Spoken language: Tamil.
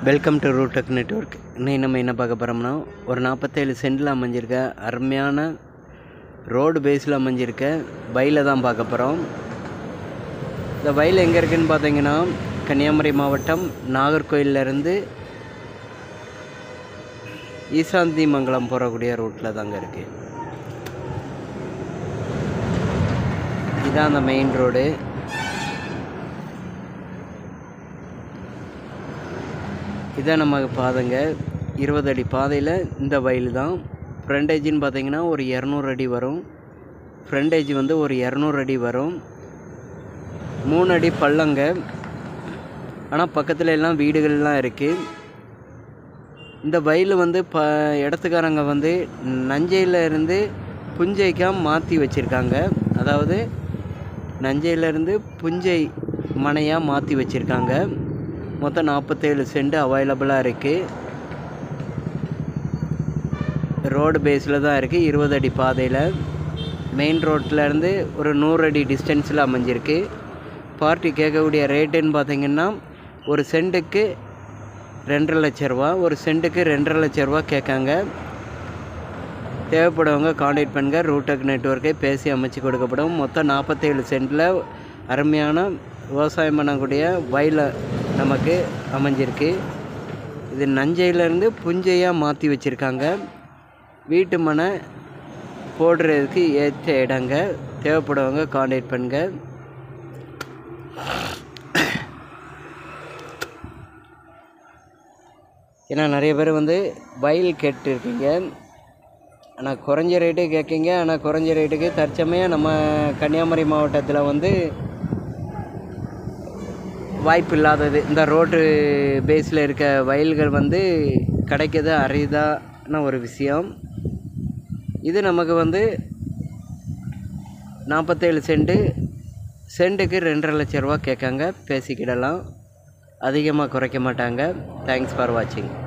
வெல்கம் டு ரூடெக் நெட்ஒர்க் இன்னைக்கு நம்ம என்ன பார்க்க போகிறோம்னா ஒரு நாற்பத்தேழு சென்டில் அமைஞ்சிருக்க அருமையான ரோடு பேஸில் அமைஞ்சிருக்க வயலை தான் பார்க்க போகிறோம் இந்த வயல் எங்கே இருக்குதுன்னு பார்த்தீங்கன்னா கன்னியாகுமரி மாவட்டம் நாகர்கோயிலேருந்து ஈசாந்தி மங்கலம் போகக்கூடிய ரூட்டில் தாங்க இருக்குது இதான் அந்த மெயின் ரோடு இதான் நம்ம பாதைங்க இருபது அடி பாதையில் இந்த வயல் தான் ஃப்ரண்டேஜின்னு பார்த்தீங்கன்னா ஒரு இரநூறு அடி வரும் ஃப்ரண்டேஜ் வந்து ஒரு இரநூறு அடி வரும் மூணு அடி பள்ளங்க ஆனால் பக்கத்தில் எல்லாம் வீடுகள்லாம் இருக்குது இந்த வயல் வந்து ப இடத்துக்காரங்க வந்து நஞ்சையில் இருந்து புஞ்சைக்கா மாற்றி வச்சுருக்காங்க அதாவது நஞ்சையிலேருந்து புஞ்சை மனையாக மாற்றி வச்சுருக்காங்க மொத்தம் நாற்பத்தேழு சென்ட் அவைலபிளாக இருக்குது ரோடு பேஸில் தான் இருக்குது இருபது அடி பாதையில் மெயின் ரோட்லேருந்து ஒரு நூறு அடி டிஸ்டன்ஸில் அமைஞ்சிருக்கு பார்ட்டி கேட்கக்கூடிய ரேட்டுன்னு பார்த்தீங்கன்னா ஒரு சென்ட்டுக்கு ரெண்டரை லட்ச ரூபா ஒரு சென்ட்டுக்கு ரெண்டரை லட்ச ரூபா கேட்காங்க தேவைப்படுறவங்க காண்டாக்ட் பண்ணுங்க ரூடெக் நெட்ஒர்க்கை பேசி அமைச்சு கொடுக்கப்படும் மொத்தம் நாற்பத்தேழு சென்ட்டில் அருமையான விவசாயம் பண்ணக்கூடிய வயல நமக்கு அமைஞ்சிருக்கு இது நஞ்சையிலேருந்து புஞ்சையாக மாற்றி வச்சுருக்காங்க வீட்டு மனை போடுறதுக்கு ஏற்ற இடங்க தேவைப்படுறவங்க காண்டாக்ட் பண்ணுங்க ஏன்னா நிறைய பேர் வந்து வயல் கேட்டுருக்கீங்க ஆனால் குறைஞ்ச ரேட்டு கேட்குங்க ஆனால் குறைஞ்ச ரேட்டுக்கு தற்சமயம் நம்ம கன்னியாகுமரி மாவட்டத்தில் வந்து வாய்ப்பு இல்லாதது இந்த ரோட்டு பேஸில் இருக்க வயல்கள் வந்து கிடைக்கிறது அரிதான ஒரு விஷயம் இது நமக்கு வந்து நாற்பத்தேழு சென்ட்டு சென்ட்டுக்கு ரெண்டரை லட்ச ரூபா கேட்காங்க பேசிக்கிடலாம் அதிகமாக குறைக்க மாட்டாங்க தேங்க்ஸ் ஃபார் வாட்சிங்